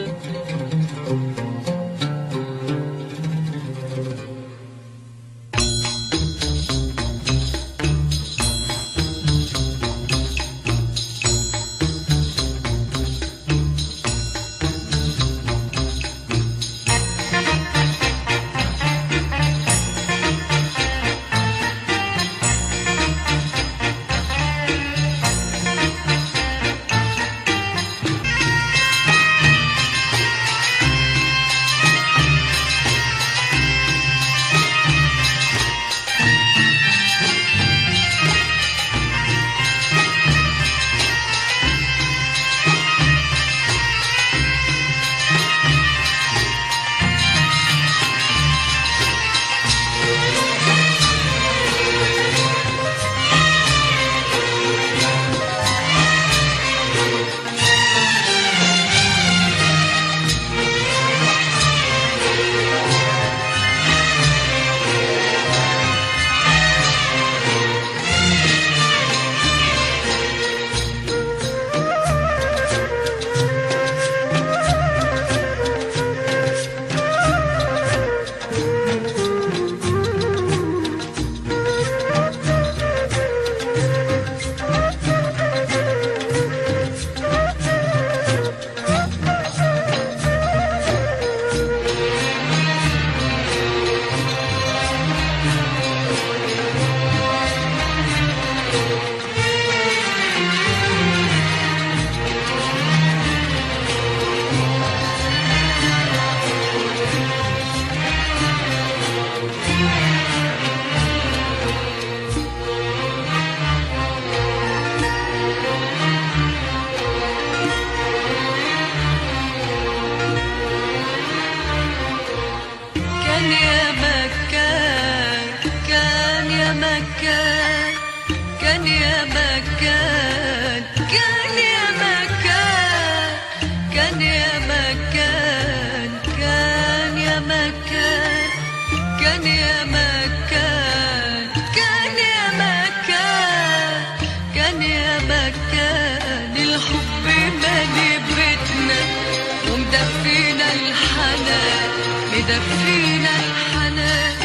دفينا الحنان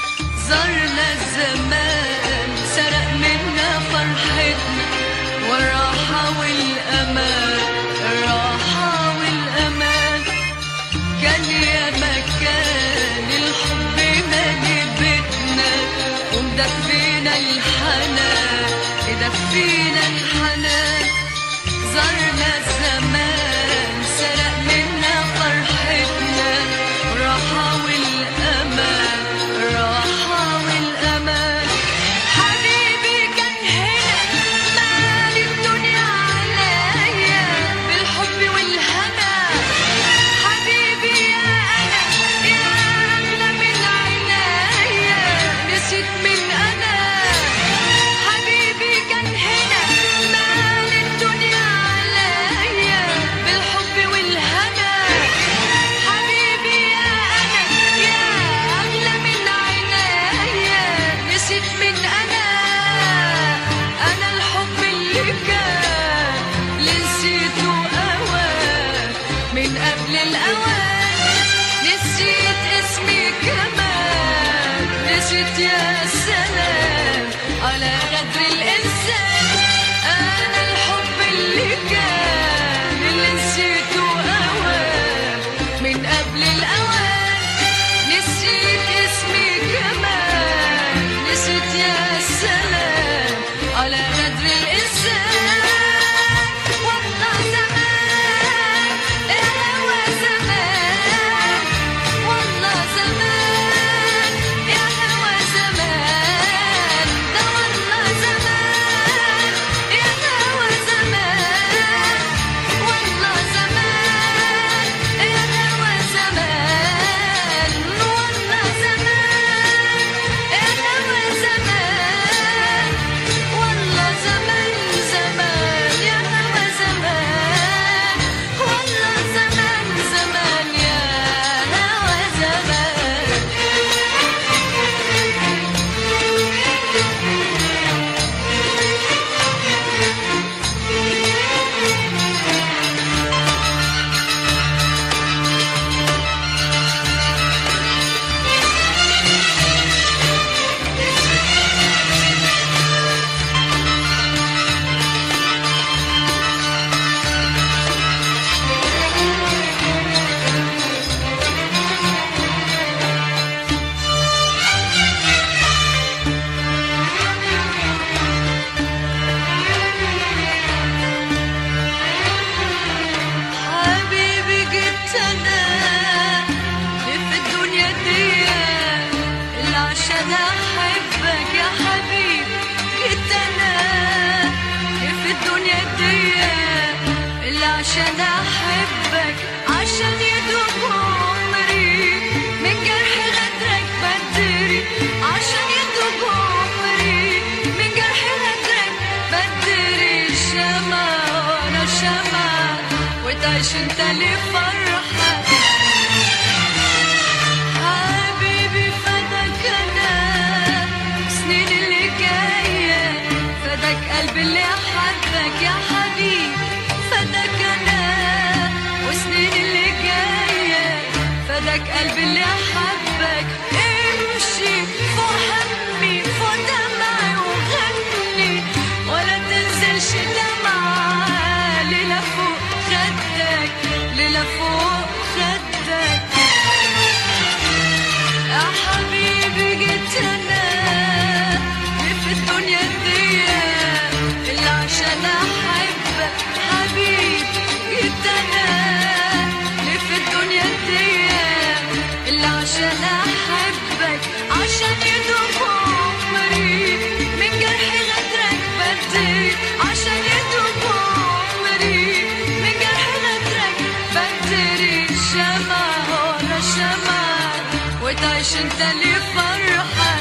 زرنا الزمان سرق منا فرحتنا والراحة والأمان الراحة والأمان كان يا مكان الحب مالي بيتنا ومدفينا الحنان يدفينا الحنان زرنا الزمان سرق منا فرحتنا راحة والأمان راحة والأمان حبيبي كان هنا مالي الدنيا عليا بالحب والهنا حبيبي يا أنا يا أغلى من عينيا نسيت من أنا حبيبي كان هنا مال الدنيا عليا بالحب والهنا حبيبي يا أنا يا أغلى من عينيا نسيت من أنا أنا الحب اللي كان اللي نسيته أوان من قبل الأوان نسيت اسمي كمان نسيت يا سلام على قدر الإنسان أنا الحب اللي كان اللي نسيته أوان من قبل الأوان نسيت اسمي كمان نسيت يا سلام على قدر الإنسان والله زمان يا هوا زمان والله زمان يا هوا زمان عشان احبك عشان يدوب عمري من جرح غدرك بدري عشان يدوب عمري من جرح غدرك بدري شمع وانا شمع وتعيش انت لفرحك حبيبي فداك انا سنين اللي جايه فداك قلبي اللي حبك يا حبيبي فداك انا وسنين اللي جايه فداك قلبي اللي حبك امشي فوق همي فوق دمعي وغني ولا تنزلش دمعة ليلة فوق خدك ليلة فوق خدك يا حبيبي جيت انا اللي في الدنيا دي اللي عشان احبك حبيبي جيت انا اللي في الدنيا دي اللي عشان احبك عشان يدوب عمري من جرح غدرك بدي عشان يدوب عمري من جرح غدرك بدري شمع ورا شمع وتعيش انت لفرحك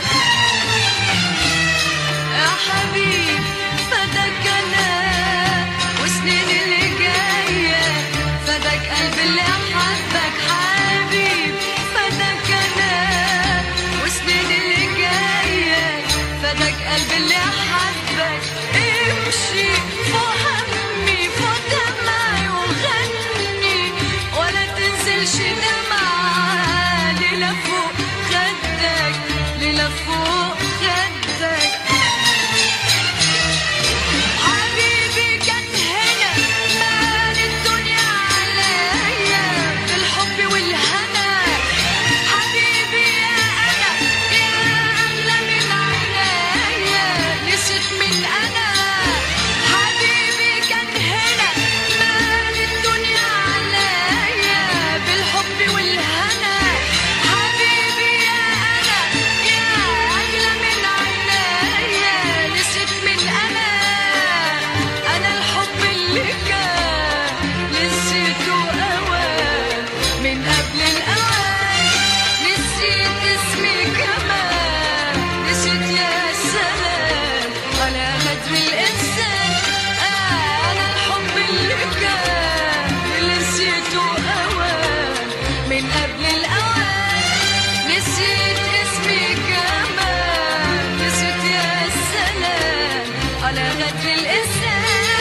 يا حبيبي فداك انا وسنين اللي جايه فداك قلبي اللي حبك حبيبي فداك انا وسنين اللي جايه فداك قلبي اللي حبك امشي فوق همي فوق دمعي وغني ولا تنزلش دمعة ليلة فوق خدك ليلة فوق خدك حبيبي كان هنا مال الدنيا عليا بالحب والهنا حبيبي يا انا يا اغلى من عينيا نسيت من انا حبيبي كان هنا مال الدنيا عليا بالحب والهنا حبيبي يا انا يا اغلى من عينيا نسيت من انا انا الحب اللي كان نسيته اوان من قبل الاوان نسيت اسمي كمان نسيت يا سلام على غدر الانسان انا الحب اللي كان نسيته اوان من قبل الاوان نسيت اسمي كمان نسيت يا سلام على غدر الإنسان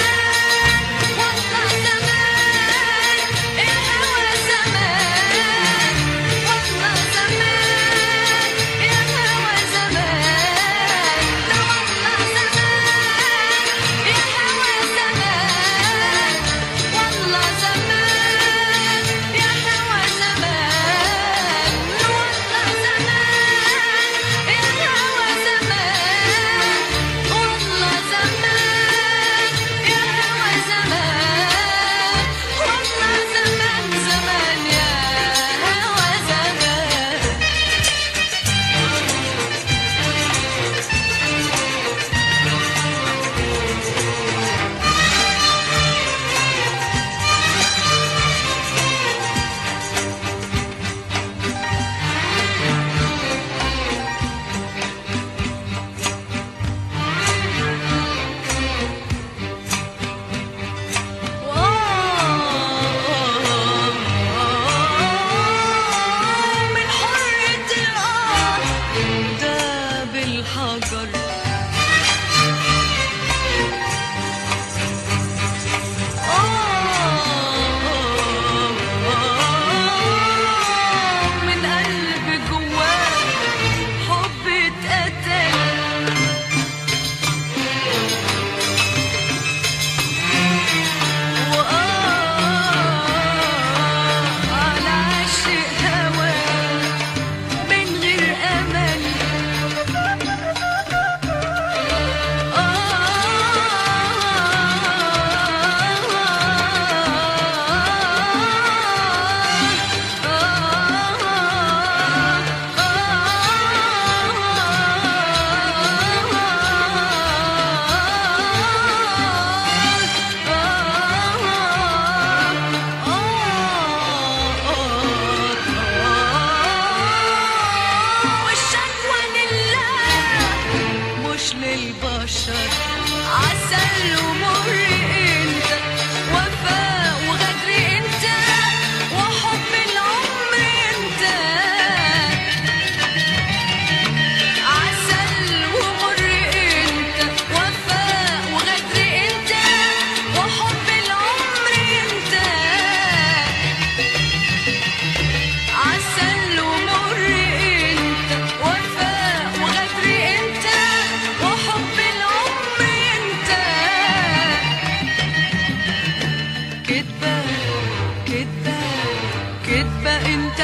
والله زمان الهوى زمان والله زمان الهوى زمان ده والله زمان الهوى زمان والله زمان الهوى زمان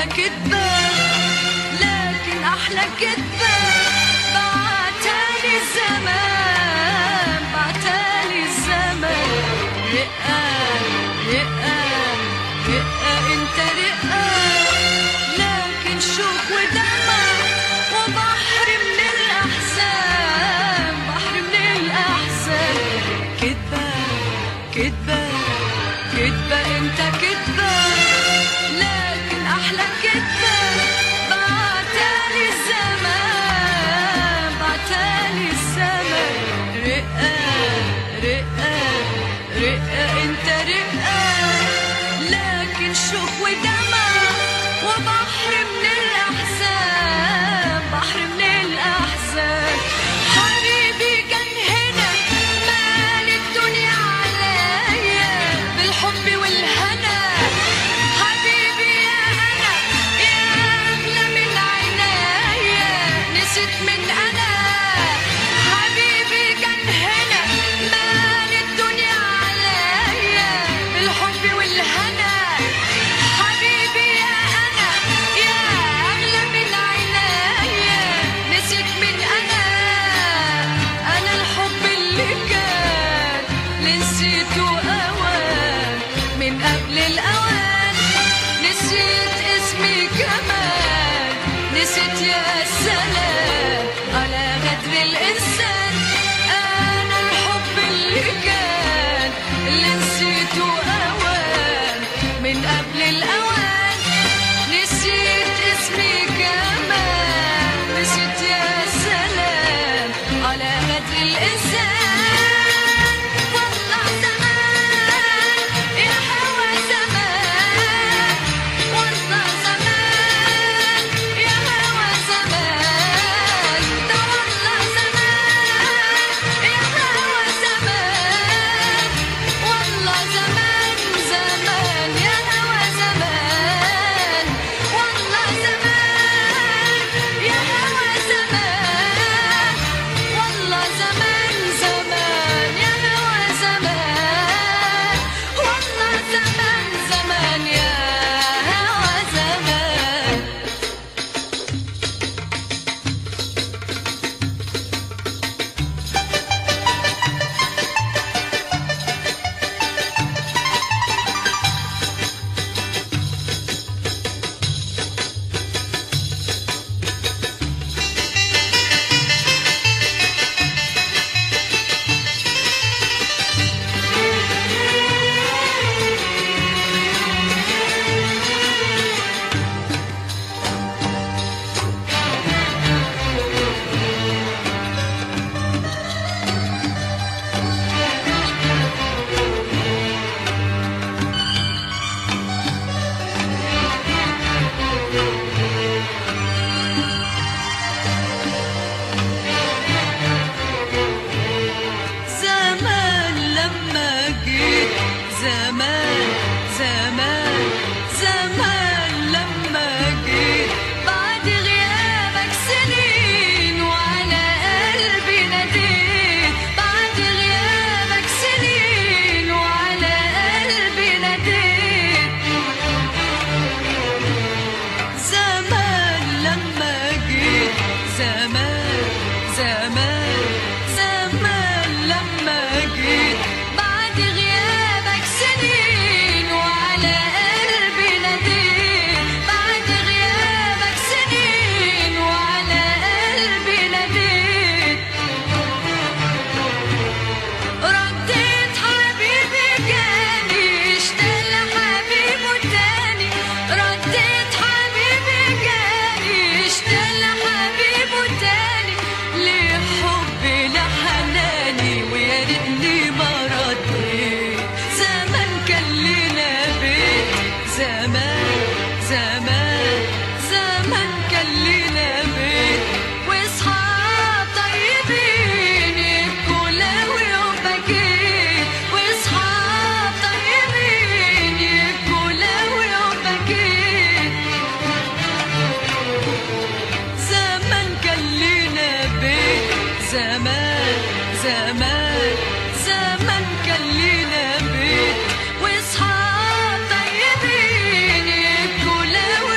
كدبة لكن أحلى كدبة بعتالي الزمان بعتالي الزمان رقة رقة رقة انت رقة لكن شوق ودمع وبحر من الأحزان بحر من الأحزان كدبة كدبة كدبة انت كدبة لكن أحلى كدبة بعتالي الزمان بعتالي الزمان رقة رقة رقة انت رقة لكن شوق ودمع وبحر من الأحزان بحر من الأحزان حبيبي كان هنا مال الدنيا عليا بالحب والهنا حبيبي يا أنا يا أغلى من عينيا نسيت من أنا حبيبي كان هنا مال الدنيا عليا بالحب والهنا حبيبي يا أنا يا أغلى من عينيا نسيت من أنا أنا الحب اللي كان اللي نسيته أوان من قبل الأوان نسيت اسمي كمان نسيت يا سلام على غدر الإنسان أنا الحب اللي كان اللي نسيته أوان من قبل الأوان نسيت اسمي كمان نسيت يا سلام على غدر الإنسان والله زمان يا هوى زمان والله زمان يا هوى زمان ده والله زمان يا هوى زمان والله زمان زمان يا هوى زمان والله زمان يا هوى زمان والله زمان زمان يا هوى زمان والله زمان زمان يا هوى زمان زمان لما جيت زمان زمان زمان لما جيت بعد غيابك سنين وعلى قلبي ناديت بعد غيابك سنين وعلى قلبي ناديت زمان لما جيت زمان زمان زمان لما جيت بعد غيابك سنين وعلى قلبي ناديت بعد غيابك سنين وعلى قلبي ناديت رديت حبيبي جاني اشتاق لحبيبه تاني رديت حبيبي جاني اشتاق لحبيبه تاني لحبي لحناني ويا ريتني ما رديت زمان كان لنا بيت زمان زمان زمان كان لنا بيت واصحاب طيبين يبكوا لو يوم بكيت واصحاب طيبين يبكوا لو يوم بكيت زمان كان لنا بيت زمان زمان زمان كان لنا بيت واصحاب طيبين يبكوا لو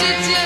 نسيت يا